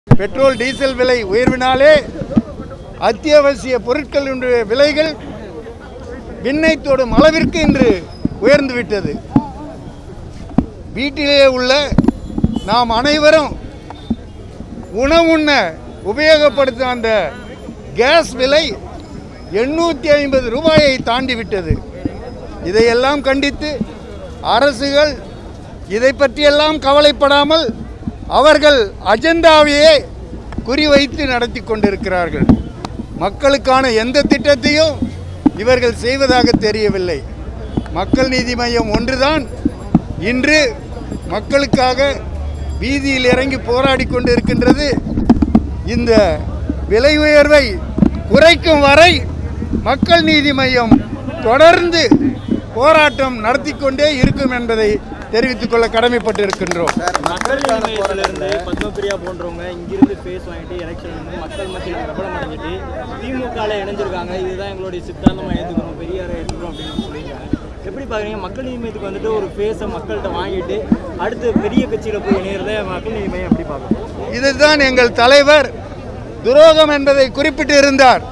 petrol diesel விலை உயர்வினாலே அத்தியாவசிய பொருட்களினுடைய விலைகள் விண்ணை தொடும் அளவிற்கு இன்று உயர்ந்து விட்டது வீட்டிலே உள்ள நாம் அனைவரும் உணவுண்ண உபயோகப்படுத்தும் அந்த கேஸ் விலை எண்ணூற்றி ஐம்பது ரூபாயை தாண்டி விட்டது இதையெல்லாம் கண்டித்து அரசுகள் இதை பற்றியெல்லாம் கவலைப்படாமல் அவர்கள் அஜெண்டாவையே குறிவைத்து நடத்தி கொண்டிருக்கிறார்கள் மக்களுக்கான எந்த திட்டத்தையும் இவர்கள் செய்வதாக தெரியவில்லை மக்கள் நீதி மையம் ஒன்றுதான் இன்று மக்களுக்காக வீதியில் இறங்கி போராடி கொண்டிருக்கின்றது இந்த விலை உயர்வை குறைக்கும் வரை மக்கள் நீதி மையம் தொடர்ந்து போராட்டம் நடத்தி கொண்டே இருக்கும் என்பதை தெரிவித்துக் கொள்ள கடமைப்பட்டிருக்கின்றோம் மக்கள் இருந்து பத்மபிரியா போன்றவங்க இங்கிருந்து பேஸ் வாங்கிட்டு எலெக்ஷன் வந்து மக்கள் மத்தியில் பிரபலம் அடைஞ்சிட்டு திமுகவில் இணைஞ்சிருக்காங்க இதுதான் எங்களுடைய சித்தாந்தமாக ஏற்றுக்கணும் பெரியாரை ஏற்றுக்கணும் அப்படின்னு சொல்லியிருக்காங்க எப்படி பார்க்குறீங்க மக்கள் நீதி மையத்துக்கு வந்துட்டு ஒரு ஃபேஸை மக்கள்கிட்ட வாங்கிட்டு அடுத்து பெரிய கட்சியில் போய் இணையிறத மக்கள் நீதி மையம் எப்படி பார்க்கணும் இதுதான் எங்கள் தலைவர் துரோகம் என்பதை குறிப்பிட்டு இருந்தார்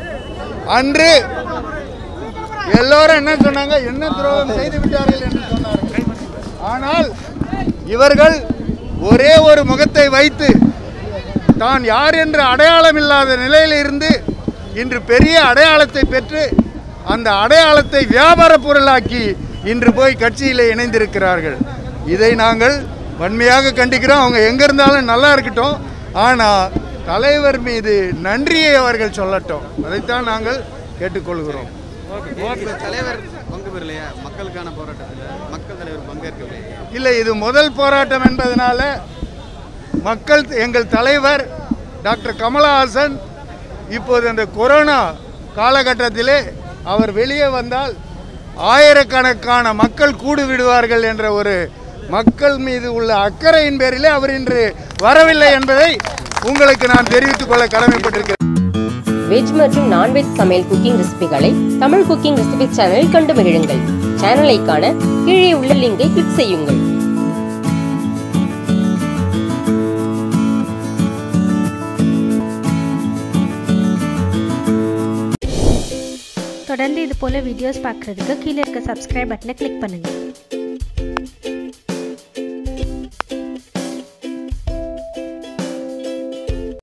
அன்று எல்லோரும் என்ன சொன்னாங்க என்ன துரோகம் செய்து விட்டார்கள் என்று சொன்னார்கள் ஆனால் இவர்கள் ஒரே ஒரு முகத்தை வைத்து தான் யார் என்ற அடையாளம் இல்லாத நிலையில் இருந்து இன்று பெரிய அடையாளத்தை பெற்று அந்த அடையாளத்தை வியாபார பொருளாக்கி இன்று போய் கட்சியில் இணைந்திருக்கிறார்கள் இதை நாங்கள் வன்மையாக கண்டிக்கிறோம் அவங்க எங்கே இருந்தாலும் நல்லா இருக்கட்டும் ஆனால் தலைவர் மீது நன்றியை அவர்கள் சொல்லட்டும் அதைத்தான் நாங்கள் கேட்டுக்கொள்கிறோம் இப்ப தலைவர் பங்கு பெறலையா மக்களுக்கான போராட்டத்தில் மக்கள் தலைவர் பங்கேற்கவில்லை இல்லை இது முதல் போராட்டம் என்பதனால மக்கள் எங்கள் தலைவர் டாக்டர் கமலஹாசன் இப்போது அந்த கொரோனா காலகட்டத்திலே அவர் வெளியே வந்தால் ஆயிரக்கணக்கான மக்கள் கூடு விடுவார்கள் என்ற ஒரு மக்கள் மீது உள்ள அக்கறையின் பேரிலே அவர் இன்று வரவில்லை என்பதை உங்களுக்கு நான் தெரிவித்துக் கொள்ள கடமைப்பட்டிருக்கிறேன் வெஜ் மற்றும் நான்வெஜ் சமையல் குக்கிங் ரெசிபிகளை தமிழ் குக்கிங் ரெசிபி சேனலில் கண்டு மகிழுங்கள் சேனலை காண கீழே உள்ள லிங்கை கிளிக் செய்யுங்கள் தொடர்ந்து இது போல் வீடியோஸ் பார்க்குறதுக்கு கீழே இருக்க சப்ஸ்கிரைப் பட்டனை கிளிக் பண்ணுங்கள்